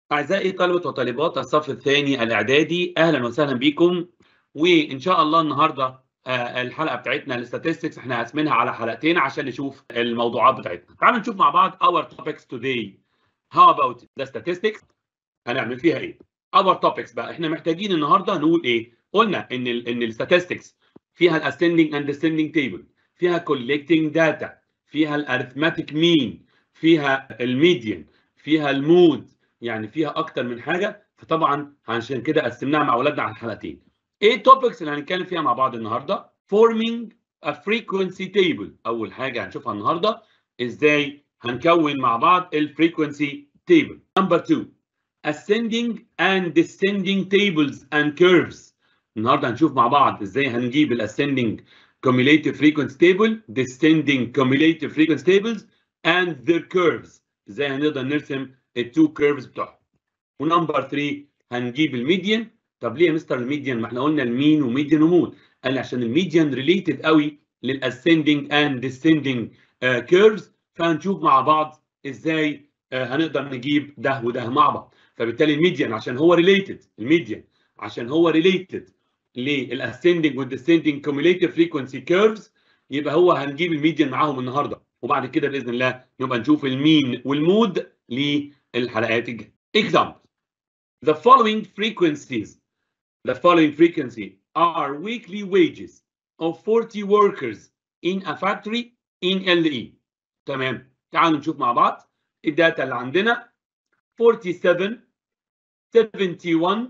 أعزائي طلبة وطالبات الصف الثاني الإعدادي أهلا وسهلا بكم وإن شاء الله النهاردة آه، الحلقة بتاعتنا الاستاتستكس احنا قاسمينها على حلقتين عشان نشوف الموضوعات بتاعتنا تعالوا نشوف مع بعض our topics today how about the statistics هنعمل فيها ايه our topics بقى احنا محتاجين النهارده نقول ايه قلنا ان ال ان الستاتستكس فيها الاسcending and descending table فيها collecting data فيها الارثماتيك مين فيها الميديان فيها المود يعني فيها اكتر من حاجه فطبعا عشان كده قسمناها مع اولادنا على حلقتين ايه التوبكس اللي هنتكلم فيها مع بعض النهارده forming a frequency table اول حاجه هنشوفها النهارده ازاي هنكون مع بعض الفريكونسي تيبل نمبر 2 ascending and descending tables and curves النهارده هنشوف مع بعض ازاي هنجيب الاسcending cumulative frequency table descending cumulative frequency tables and their curves ازاي هنقدر نرسم التو كيرفز بتوعهم ونمبر 3 هنجيب الميديان طب ليه يا مستر الميديان ما احنا قلنا المين وميديان ومود قال لي عشان الميديان ريليتد قوي للاسcending and descending كيرفز فهنشوف مع بعض ازاي uh, هنقدر نجيب ده وده مع بعض فبالتالي الميديان عشان هو ريليتد الميديان عشان هو ريليتد للاسcending والديسcending cumulative frequency curves يبقى هو هنجيب الميديان معاهم النهارده وبعد كده باذن الله نبقى نشوف المين والمود للحلقات الجايه. Example. The following frequencies the following frequency are weekly wages of 40 workers in a factory in LE. تمام. تعالوا نشوف مع بعض الداتا اللي عندنا 47 71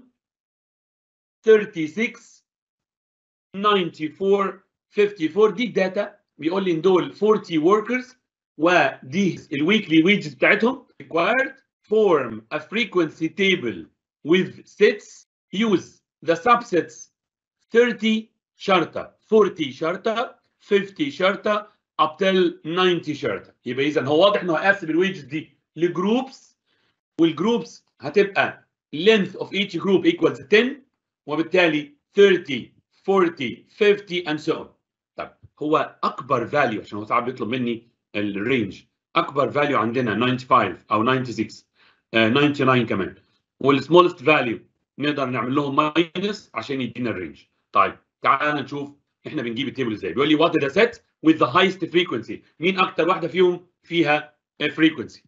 36 94 54 دي الداتا بيقول لي ان دول 40 workers ودي الويكلي ويجز بتاعتهم required form a frequency table with sets use the subsets 30 شرطة 40 شرطة 50 شرطة up till 90 شرطة يبقى إذا هو واضح إنه هيقسم الويجز دي لجروبس والجروبس هتبقى length of each group equals 10 وبالتالي 30 40 50 and so on طيب هو أكبر value عشان هو ساعات بيطلب مني الرينج أكبر value عندنا 95 أو 96 آه 99 كمان والسمولست فاليو نقدر نعمل لهم ماينس عشان يدينا الرينج طيب تعال نشوف احنا بنجيب التيبل ازاي بيقول لي وات ذا سيت with the highest frequency مين اكتر واحده فيهم فيها frequency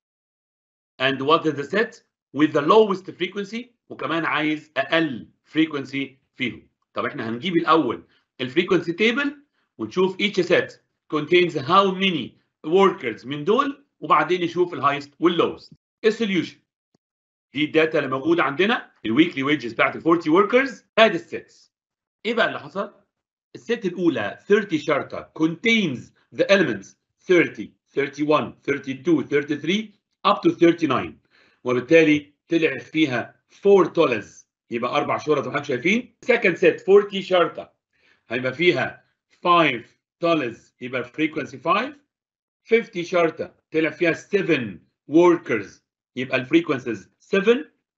and what is the set with the lowest frequency وكمان عايز اقل frequency فيهم طب احنا هنجيب الاول الفريكونسي تيبل ونشوف each set contains how many workers من دول وبعدين نشوف الهايست واللوست السوليوشن دي الداتا اللي موجوده عندنا الويكلي ويجز بتاعت ال 40 وركرز ادي السيتس ايه بقى اللي حصل؟ الست الاولى 30 شرطه contains the elements 30 31 32 33 up to 39 وبالتالي طلع فيها 4 تولز يبقى اربع شرط وحضرتك شايفين second set 40 شرطه هيبقى فيها 5 تولز يبقى frequency 5 50 شرطه طلع فيها 7 workers يبقى الفريكونسيز 7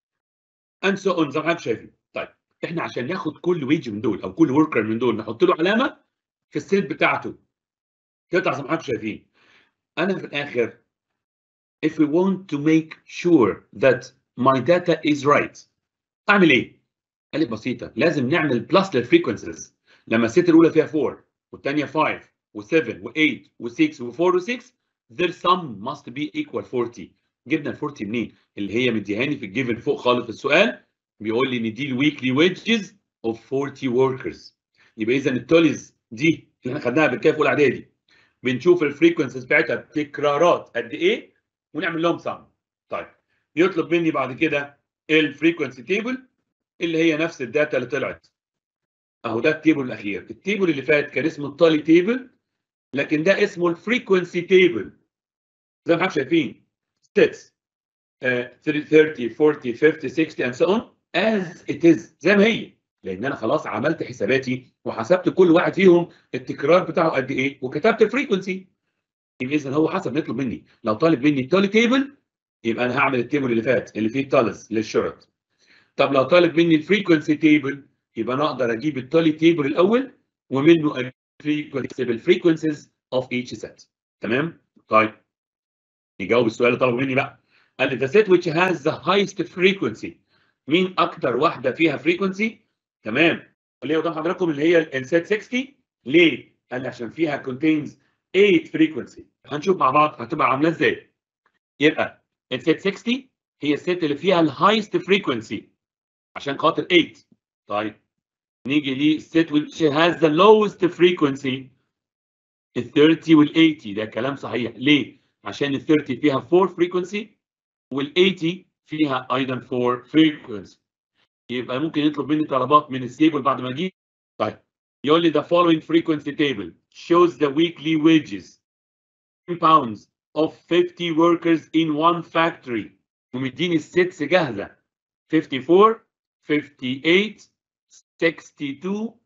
and so on زي ما حضرتك شايفين طيب احنا عشان ناخد كل ويج من دول او كل وركر من دول نحط له علامه في السيت بتاعته تطلع زي ما حضرتك شايفين انا في الاخر if we want to make sure that my data is right اعمل ايه؟ قال لي بسيطه لازم نعمل بلس للفريكونسيز لما السيت الاولى فيها 4 والثانيه 5 و7 و8 و6 و4 و6 their sum must be equal 40 جبنا ال 40 منين؟ اللي هي مديهاني في الجيفن فوق خالص في السؤال بيقول لي ان دي الويكلي ويجز اوف 40 وركرز يبقى اذا التوليز دي اللي احنا خدناها بالكاف اولى اعدادي بنشوف الفريكونسيز بتاعتها تكرارات قد ايه ونعمل لهم سم طيب يطلب مني بعد كده الفريكونسي تيبل اللي هي نفس الداتا اللي طلعت اهو ده التيبل الاخير التيبل اللي فات كان اسمه التالي تيبل لكن ده اسمه الفريكونسي تيبل زي ما حضرتك شايفين sets uh, 30 40 50 60 and so on as it is زي ما هي لان انا خلاص عملت حساباتي وحسبت كل واحد فيهم التكرار بتاعه قد ايه وكتبت الفريكونسي يبقى اذا هو حسب نطلب مني لو طالب مني التالي تيبل يبقى انا هعمل التيبل اللي فات اللي فيه التالس للشرط طب لو طالب مني الفريكونسي تيبل يبقى انا اقدر اجيب التالي تيبل الاول ومنه الفريكونسيز اوف ايتش سيت تمام طيب نجاوب السؤال اللي طلبه مني بقى قال لي the set which has the highest frequency مين اكتر واحده فيها frequency تمام اللي هي قدام حضراتكم اللي هي السيت 60 ليه؟ قال لي عشان فيها contains 8 frequency هنشوف مع بعض هتبقى عامله ازاي يبقى السيت 60 هي السيت اللي فيها الهايست frequency عشان خاطر 8 طيب نيجي للسيت which has the lowest frequency ال 30 وال 80 ده كلام صحيح ليه؟ عشان ال 30 فيها 4 frequency وال 80 فيها ايضا 4 frequency يبقى ممكن يطلب مني طلبات من التيبل بعد ما اجيب طيب يقول لي the following frequency table shows the weekly wages in pounds of 50 workers in one factory ومديني السيتس جاهزه 54 58 62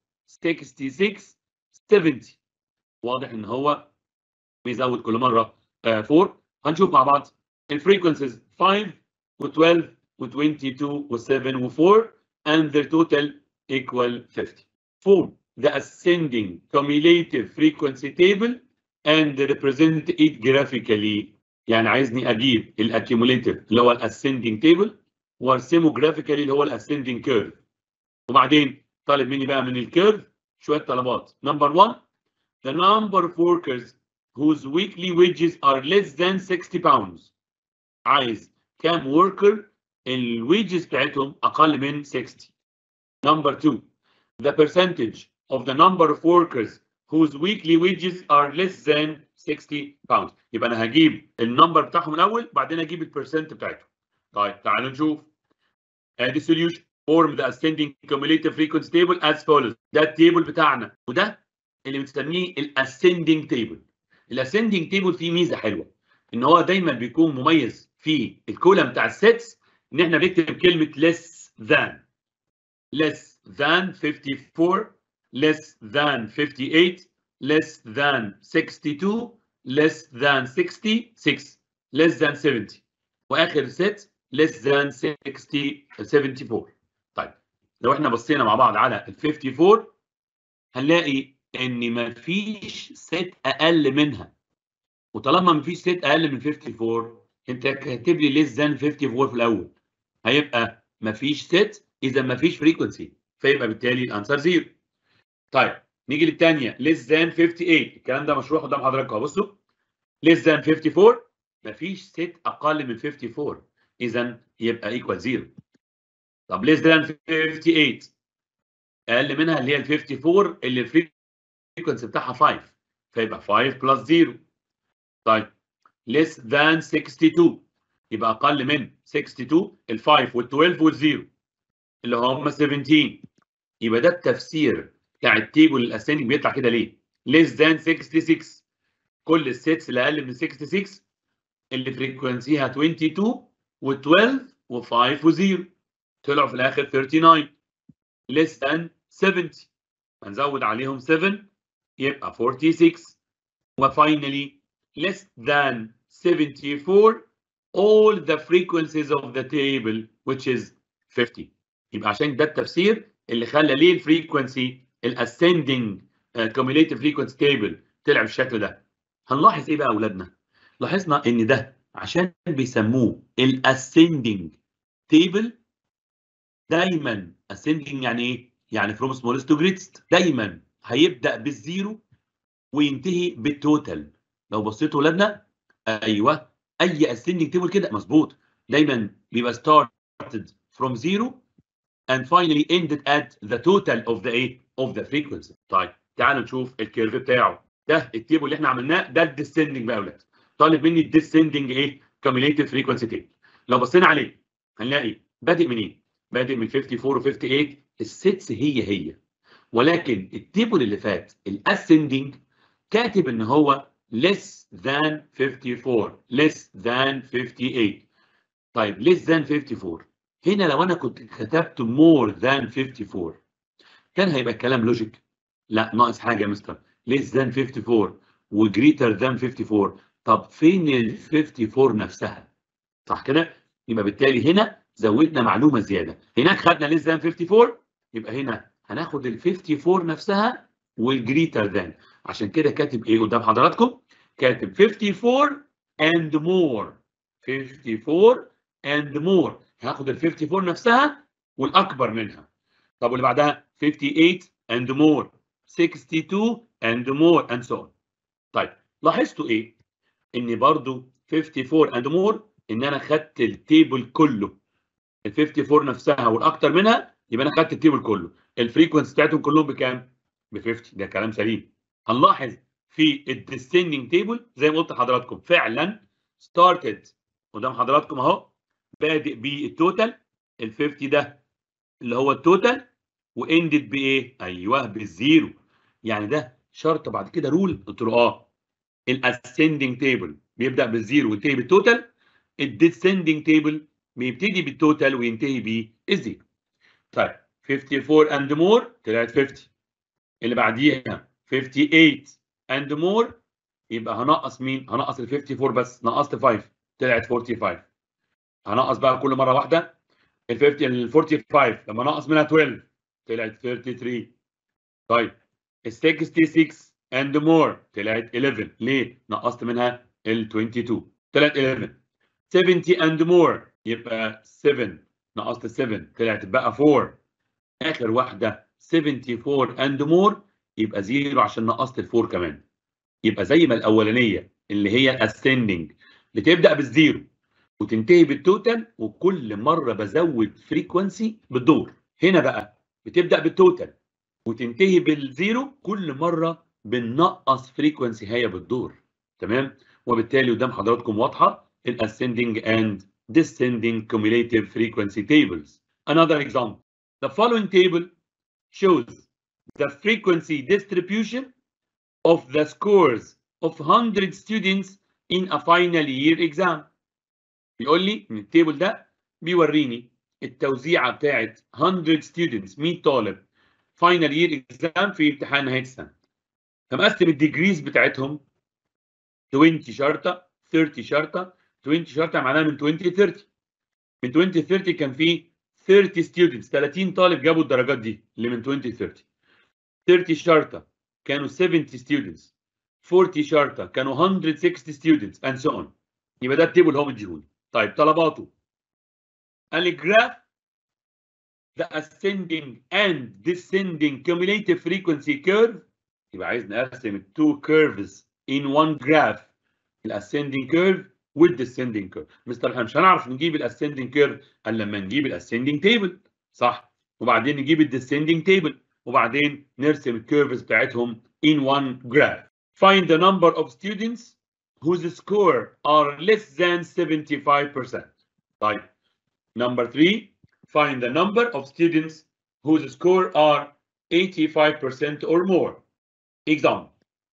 66 70 واضح ان هو بيزود كل مره 4 هنشوف مع بعض الفريكونسيز 5 و12 و22 و7 و4 and their total equal 50. Form the ascending cumulative frequency table and represent it graphically. يعني عايزني اجيب الاكيوميليتيف اللي هو الاسcending table وارسمه graphically اللي هو الاسcending curve. وبعدين طالب مني بقى من الكيرف شويه طلبات. Number one, the number of workers whose weekly wages are less than 60 pounds. عايز كام worker الويجز بتاعتهم اقل من 60. Number two, the percentage of the number of workers whose weekly wages are less than 60 pounds. يبقى انا هجيب النمبر بتاعهم الاول بعدين اجيب البرسنت بتاعتهم. طيب تعالوا نشوف. ادي solution form the ascending cumulative frequency table as follows. ده التيبل بتاعنا وده اللي بنسميه الاسcending تيبل. الاسcending تيبل فيه ميزه حلوه ان هو دايما بيكون مميز في الكولم بتاع السيتس ان احنا بنكتب كلمه less than less than 54 less than 58 less than 62 less than 66 less than 70 واخر ست less than 60 74 طيب لو احنا بصينا مع بعض على ال 54 هنلاقي ان مفيش ست اقل منها وطالما مفيش ست اقل من 54 انت كاتب لي less than 54 في الاول هيبقى مفيش ست اذا مفيش فريكونسي فيبقى بالتالي الانسر زيرو طيب نيجي للثانيه less than 58 الكلام ده مشروح قدام حضراتكم اهو بصوا less than 54 مفيش ست اقل من 54 اذا يبقى ايكوال زيرو طب less than 58 اقل منها اللي هي ال 54 اللي الفريكونسي بتاعها 5 فيبقى 5 بلس 0 طيب less than 62 يبقى اقل من 62 ال 5 وال 12 وال 0 اللي هم 17 يبقى ده التفسير بتاع التيبل الاساسي بيطلع كده ليه؟ less than 66 كل السيتس اللي اقل من 66 اللي فريكونسيها 22 و12 و5 و0 طلعوا في الاخر 39 less than 70 هنزود عليهم 7 يبقى 46 وفاينلي less than 74 all the frequencies of the table which is 50 يبقى عشان ده التفسير اللي خلى ليه الفريكونسي الاسcending cumulative frequency table طلع بالشكل ده هنلاحظ ايه بقى يا اولادنا لاحظنا ان ده عشان بيسموه الاسcending table دايما ascending يعني ايه يعني from smallest to greatest دايما هيبدا بالزيرو وينتهي بالتوتال لو بصيتوا ولادنا ايوه اي ascending table كده مظبوط دايما بيبقى started from zero and finally ended at the total of the ايه of the frequency طيب تعالوا نشوف الكيرف بتاعه ده التيبل اللي احنا عملناه ده الديسندنج بقى يا اولاد طالب مني الديسندنج ايه cumulative frequency table لو بصينا عليه هنلاقي بادئ منين بادئ من 54 و 58 السيتس هي هي ولكن التيبل اللي فات الاسcending كاتب ان هو less than 54 less than 58 طيب less than 54 هنا لو انا كنت كتبت more than 54 كان هيبقى الكلام لوجيك لا ناقص حاجه يا مستر less than 54 و greater than 54 طب فين ال 54 نفسها صح كده يبقى بالتالي هنا زودنا معلومه زياده هناك خدنا less than 54 يبقى هنا هناخد ال 54 نفسها والجريتر ذان عشان كده كاتب ايه قدام حضراتكم كاتب 54 and more 54 and more هاخد ال 54 نفسها والاكبر منها طب واللي بعدها 58 and more 62 and more and so on طيب لاحظتوا ايه ان برضو 54 and more ان انا خدت التيبل كله ال 54 نفسها والاكتر منها يبقى انا خدت التيبل كله الفريكونسي بتاعتهم كلهم بكام ب 50 ده كلام سليم هنلاحظ في الديسندنج تيبل زي ما قلت لحضراتكم فعلا ستارتد قدام حضراتكم اهو بادئ بالتوتال ال 50 ده اللي هو التوتال واندد بايه؟ ايوه بالزيرو يعني ده شرط بعد كده رول قلت له اه الاسcending تيبل بيبدا بالزيرو وينتهي بالتوتال الديسندنج تيبل بيبتدي بالتوتال وينتهي بالزيرو طيب 54 اند مور طلعت 50 اللي بعديها 58 اند مور يبقى هنقص مين؟ هنقص ال 54 بس نقصت 5 طلعت 45 هنقص بقى كل مره واحده ال 50 ال 45 لما نقص منها 12 طلعت 33 طيب ال 66 اند مور طلعت 11 ليه؟ نقصت منها ال 22 طلعت 11 70 اند مور يبقى 7 نقصت 7 طلعت بقى 4 اخر واحده 74 اند مور يبقى 0 عشان نقصت ال 4 كمان يبقى زي ما الاولانيه اللي هي الاسcending بتبدا بالزيرو وتنتهي بالتوتال وكل مره بزود فريكونسي بالدور هنا بقى بتبدا بالتوتال وتنتهي بالزيرو كل مره بننقص فريكونسي هي بالدور تمام وبالتالي قدام حضراتكم واضحه الاسcending and descending cumulative frequency tables another example the following table shows the frequency distribution of the scores of 100 students in a final year exam بيقول لي ان التيبل ده بيوريني التوزيعه بتاعت 100 students 100 طالب final year exam في امتحان نهايه السنه فمقسم الديجريز بتاعتهم 20 شرطه 30 شرطه 20 شرطه معناها من 20 ل 30 من 20 ل 30 كان في 30 students 30 طالب جابوا الدرجات دي اللي من 20 ل 30 30 شرطه كانوا 70 students 40 شرطه كانوا 160 students and so on يبقى ده التيبل هو مديهولي طيب طلباته قال لي graph the ascending and descending cumulative frequency curve يبقى عايز نقسم ال two curves in one graph الاسcending curve والديسندنج كيرف مستر احنا مش هنعرف نجيب الاسcending كيرف الا لما نجيب الاسcending تيبل صح وبعدين نجيب الديسندنج تيبل وبعدين نرسم الكيرفز بتاعتهم in one graph find the number of students whose score are less than 75% طيب number 3 find the number of students whose score are 85% or more example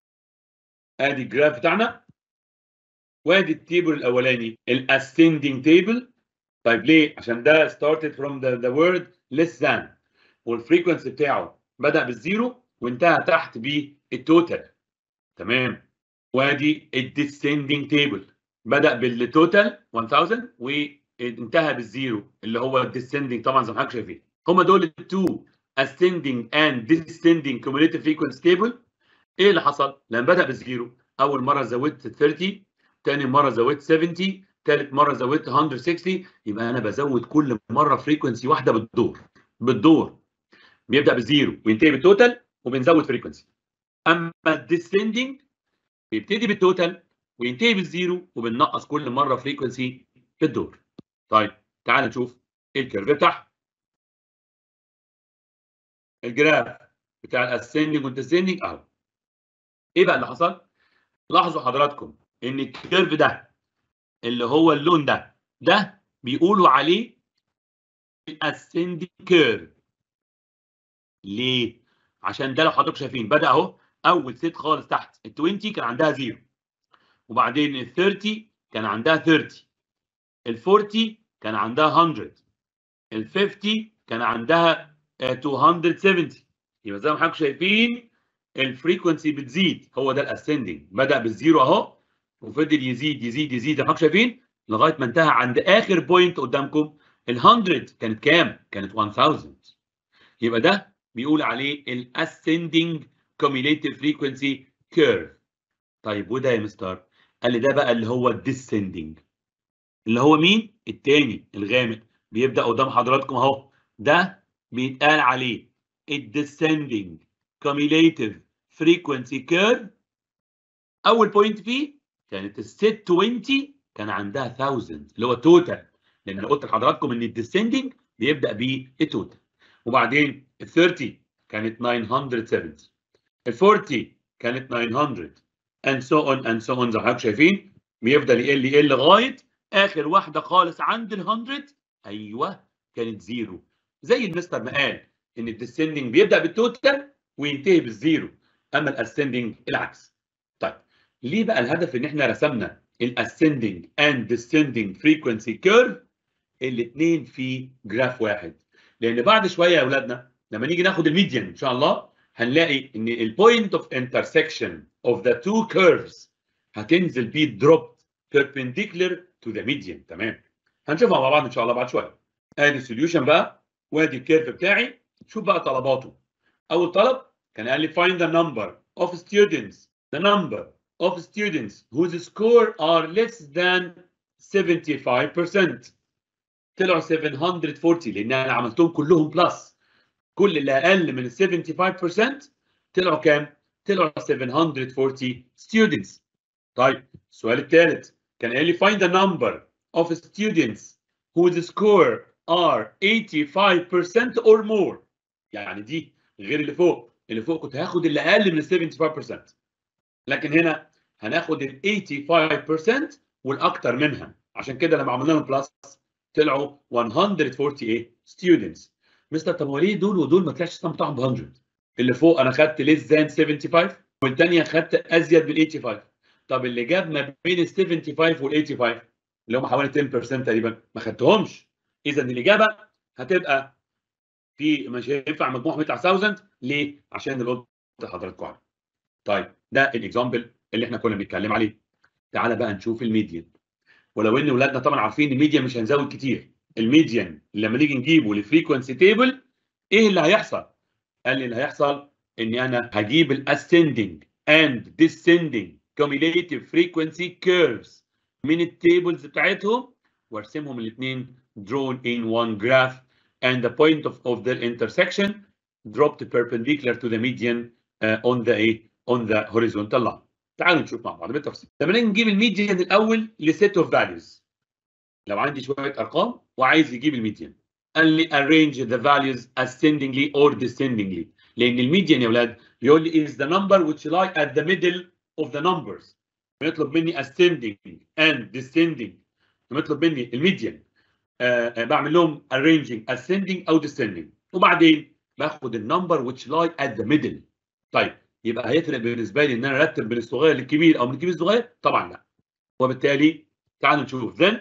ادي الجراف بتاعنا وادي التيبل الاولاني الاسcending تيبل طيب ليه عشان ده started from the, the word less than والفريكونسي بتاعه بدا بالزيرو وانتهى تحت بالتوتال تمام وادي الديسندنج تيبل بدا بالتوتال 1000 وانتهى بالزيرو اللي هو الديسندنج طبعا زي ما حضرتك شايفين هم دول التو ascending and descending cumulative frequency table ايه اللي حصل لما بدا بالزيرو اول مره زودت 30 تاني مره زودت 70 ثالث مره زودت 160 يبقى انا بزود كل مره فريكونسي واحده بالدور بالدور بيبدا بالزيرو وينتهي بالتوتال وبنزود فريكونسي اما الديسندنج بيبتدي بالتوتال وينتهي بالزيرو وبننقص كل مره فريكونسي بالدور طيب تعال نشوف الكيرف بتاعها الجراف بتاع الاسندنج والديسندنج اهو ايه بقى اللي حصل لاحظوا حضراتكم ان الكيرف ده اللي هو اللون ده ده بيقولوا عليه الاسندنج كيرف ليه عشان ده لو حضرتك شايفين بدا اهو اول ست خالص تحت ال 20 كان عندها زيرو وبعدين ال 30 كان عندها 30 ال 40 كان عندها 100 ال 50 كان عندها 270 يبقى زي ما حضرتك شايفين الفريكونسي بتزيد هو ده الاسندنج بدا بالزيرو اهو وفضل يزيد يزيد يزيد حضرتك شايفين لغايه ما انتهى عند اخر بوينت قدامكم ال 100 كانت كام؟ كانت 1000 يبقى ده بيقول عليه الاسندنج cumulative frequency curve طيب وده يا مستر قال لي ده بقى اللي هو الديسندنج اللي هو مين التاني الغامق بيبدا قدام حضراتكم اهو ده بيتقال عليه الديسندنج cumulative frequency curve اول بوينت فيه كانت الست 20 كان عندها 1000 اللي هو توتال لان انا قلت لحضراتكم ان الديسندنج بيبدا بالتوتال وبعدين ال 30 كانت 970 ال 40 كانت 900 and so on and so on زي ما حضراتكم شايفين بيفضل يقل يقل لغايه اخر واحده خالص عند ال 100 ايوه كانت زيرو زي المستر ما قال ان الديسندنج بيبدا بالتوتال وينتهي بالزيرو اما الاسندنج العكس طيب ليه بقى الهدف ان احنا رسمنا الاسندنج اند descending frequency curve الاثنين في جراف واحد لان بعد شويه يا اولادنا لما نيجي ناخد الميديان ان شاء الله هنلاقي ان البوينت اوف انترسكشن اوف ذا تو كيرفز هتنزل بيه دروب perpendicular to the median تمام هنشوفها مع بعض ان شاء الله بعد شويه ادي السوليوشن بقى وادي الكيرف بتاعي شوف بقى طلباته اول طلب كان قال لي find the number of students the number of students whose score are less than 75% طلعوا 740 لان انا عملتهم كلهم بلس كل اللي اقل من ال 75% طلعوا كام؟ طلعوا 740 students طيب السؤال الثالث كان قال لي find the number of students whose score are 85% or more يعني دي غير اللي فوق اللي فوق كنت هاخد اللي اقل من ال 75% لكن هنا هناخد ال 85% والاكثر منها عشان كده لما عملنا لهم بلس طلعوا 140 ايه students مستر طب هو ليه دول ودول ما طلعش السم بتاعهم ب 100 اللي فوق انا خدت less than 75 والثانيه خدت ازيد من 85 طب اللي جاب ما بين ال 75 وال 85 اللي هم حوالي 10% تقريبا ما خدتهمش اذا الاجابه هتبقى في مش هينفع مجموع بتاع 1000 ليه؟ عشان اللي قلت لحضراتكم عليه. طيب ده الاكزامبل اللي احنا كنا بنتكلم عليه. تعالى بقى نشوف الميديان. ولو ان ولادنا طبعا عارفين الميديان مش هنزود كتير. الميديان لما نيجي نجيبه لفريكونسي تيبل ايه اللي هيحصل؟ قال لي اللي هيحصل اني انا هجيب الاسcending and descending cumulative frequency curves من التيبلز بتاعتهم وارسمهم الاثنين drawn in one graph and the point of, of their intersection dropped perpendicular to the median uh, on the on the horizontal line. تعالوا نشوف مع بعض بالتفصيل. لما نيجي نجيب الميديان الاول لست اوف values. لو عندي شويه ارقام وعايز يجيب الميديان. قال لي arrange the values ascendingly or descendingly. لان الميديان يا اولاد بيقول لي is the number which lie at the middle of the numbers. بيطلب مني ascending and descending. بيطلب مني الميديان. آه بعمل لهم arranging ascending او descending وبعدين باخد النمبر which lie at the middle طيب يبقى هيفرق بالنسبه لي ان انا ارتب من الصغير للكبير او من الكبير للصغير طبعا لا وبالتالي تعالوا نشوف then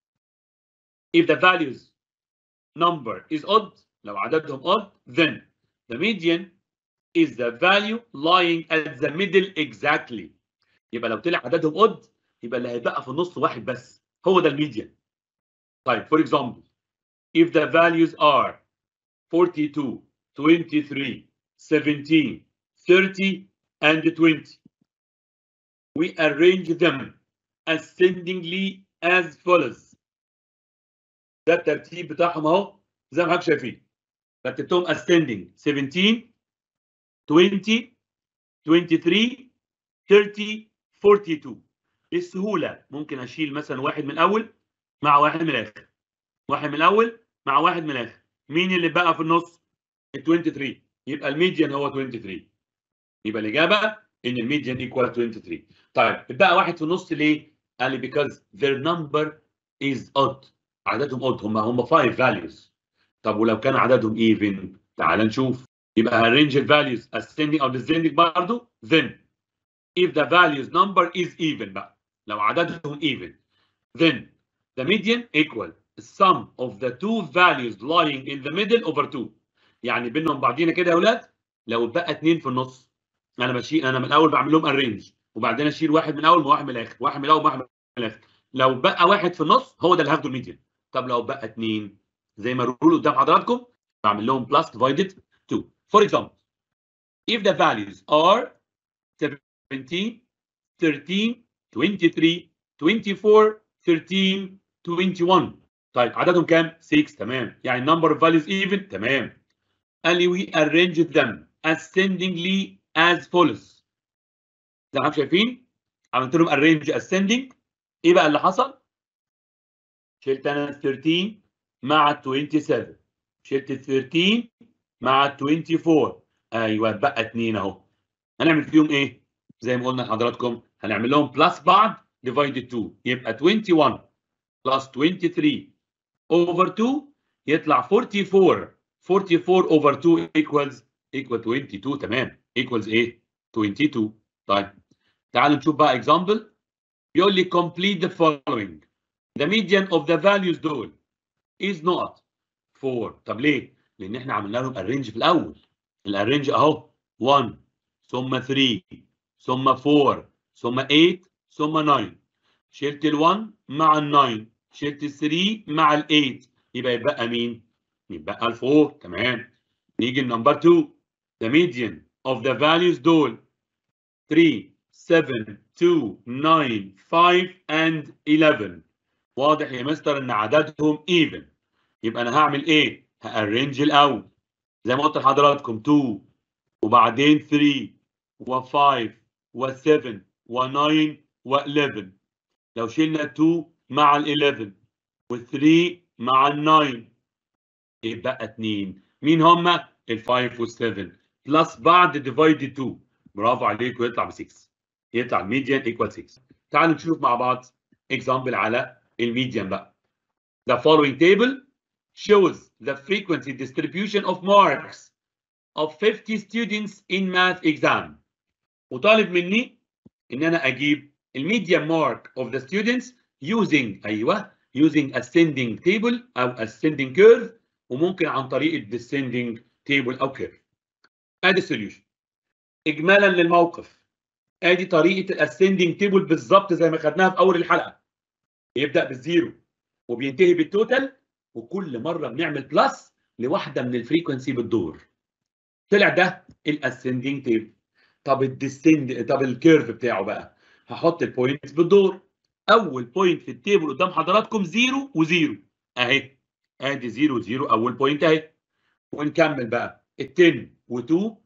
if the values number is odd لو عددهم odd then the median is the value lying at the middle exactly يبقى لو طلع عددهم odd يبقى اللي هيبقى في النص واحد بس هو ده الميديان طيب for example if the values are 42 23 17 30 and 20 we arrange them ascendingly as follows ده الترتيب بتاعهم اهو زي ما حضرتك شايفين رتبتهم ascending 17 20 23 30 42 للسهوله ممكن اشيل مثلا واحد من الاول مع واحد من الاخر واحد من الاول مع واحد من الاخر مين اللي بقى في النص ال 23 يبقى الميديان هو 23 يبقى الاجابه ان الميديان ايكوال 23 طيب بقى واحد في النص ليه قال لي because their number is odd عددهم odd هم هم 5 values طب ولو كان عددهم even تعال نشوف يبقى هنرينج الفاليوز ascending او descending برضه then if the values number is even بقى لو عددهم even then the median equal the sum of the two values lying in the middle over 2 يعني بينهم بعضينا كده يا اولاد لو بقى اثنين في النص انا بشيل انا من الاول بعمل لهم ارينج وبعدين اشيل واحد من الاول وواحد من الاخر واحد من الاول وواحد من الاخر لو بقى واحد في النص هو ده اللي هاخده الميديان طب لو بقى اثنين زي ما الرول قدام حضراتكم بعمل لهم بلس ديفايدد 2 for example if the values are 17 13 23 24 13 21 طيب عددهم كام 6 تمام يعني number of values even تمام قال لي we arrange them ascendingly as follows زي ما انتم شايفين عملت لهم arrange ascending ايه بقى اللي حصل شلت انا 13 مع 27 شلت 13 مع 24 ايوه بقى اتنين اهو هنعمل فيهم ايه زي ما قلنا لحضراتكم هنعمل لهم بلس بعض divided 2 يبقى 21 plus 23 over 2 يطلع 44 44 over 2 equals equal 22 تمام equals ايه 22 طيب تعالوا نشوف بقى example بيقول لي complete the following the median of the values دول is not 4 طب ليه لان احنا عملنا لهم arrange في الاول الارينج اهو 1 ثم 3 ثم 4 ثم 8 ثم 9 شلت ال1 مع ال9 شلت ال3 مع ال8 يبقى يبقى مين؟ يبقى ال4 تمام نيجي لنمبر 2 the median of the values دول 3 7 2 9 5 and 11 واضح يا مستر ان عددهم even يبقى انا هعمل ايه؟ هارينج الاول زي ما قلت لحضراتكم 2 وبعدين 3 و5 و7 و9 و11 لو شلنا 2 مع ال 11 و3 مع ال 9 يبقى 2 مين هم؟ ال 5 وال 7 بلس بعد ديفايد 2 برافو عليكم يطلع ب 6 يطلع الميديان ايكوال 6 تعالوا نشوف مع بعض اكزامبل على الميديان بقى The following table shows the frequency distribution of marks of 50 students in math exam وطالب مني ان انا اجيب الميديان مارك of the students using ايوه using ascending table او ascending curve وممكن عن طريق ال descending table او curve ادي السوليوشن اجمالا للموقف ادي طريقه الاسcending تيبل بالظبط زي ما خدناها في اول الحلقه يبدا بالزيرو وبينتهي بالتوتال وكل مره بنعمل بلس لواحده من الفريكونسي بالدور طلع ده الاسcending تيبل طب الديسند طب الكيرف بتاعه بقى هحط البوينتس بالدور اول بوينت في التيبل قدام حضراتكم زيرو وزيرو اهي ادي زيرو زيرو اول بوينت اهي ونكمل بقى ال 10 و2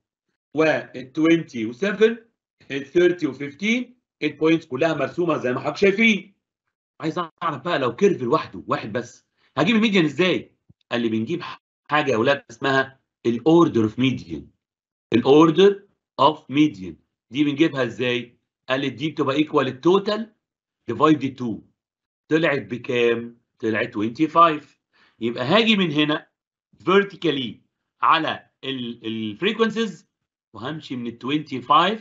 وال 20 و7 ال 30 و15 البوينتس كلها مرسومه زي ما حضرتك شايفين عايز اعرف بقى لو كيرف لوحده واحد بس هجيب الميديان ازاي؟ قال لي بنجيب حاجه يا اولاد اسمها الاوردر اوف ميديان الاوردر اوف ميديان دي بنجيبها ازاي؟ قال لي دي بتبقى ايكوال التوتال ديفايد 2 طلعت بكام؟ طلعت 25 يبقى هاجي من هنا فيرتيكالي على الفريكونسيز وهمشي من ال 25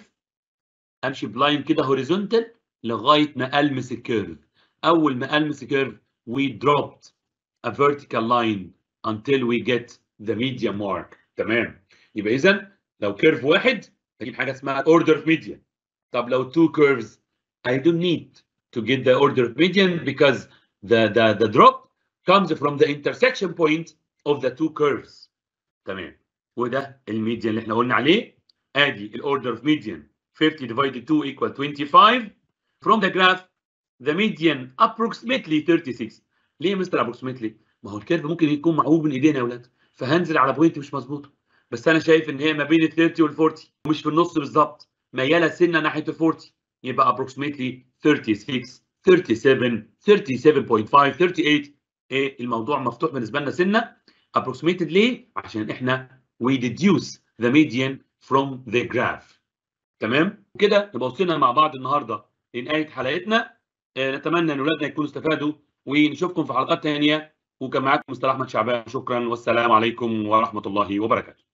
امشي بلاين كده هوريزونتال لغايه ما المس الكيرف اول ما المس الكيرف we dropped a vertical line until we get the median mark تمام يبقى اذا لو كيرف واحد هجيب حاجه اسمها order of median طب لو two curves I don't need to get the order of median because the the the drop comes from the intersection point of the two curves تمام وده الميديان اللي احنا قلنا عليه ادي الاوردر اوف median 50 divided 2 equal 25 from the graph the median approximately 36 ليه مستر approximately ما هو الكيرف ممكن يكون معوج من ايدينا يا اولاد فهنزل على بوينت مش مظبوطه بس انا شايف ان هي ما بين ال 30 وال 40 ومش في النص بالظبط مياله سنه ناحيه ال 40 يبقى approximately 36 37 37.5 38 ايه الموضوع مفتوح بالنسبه لنا سنه approximated ليه؟ عشان احنا we deduce the median from the graph تمام؟ كده نبقى وصلنا مع بعض النهارده لنهايه حلقتنا آه نتمنى ان اولادنا يكونوا استفادوا ونشوفكم في حلقات ثانيه وكان معاكم مستر احمد شعبان شكرا والسلام عليكم ورحمه الله وبركاته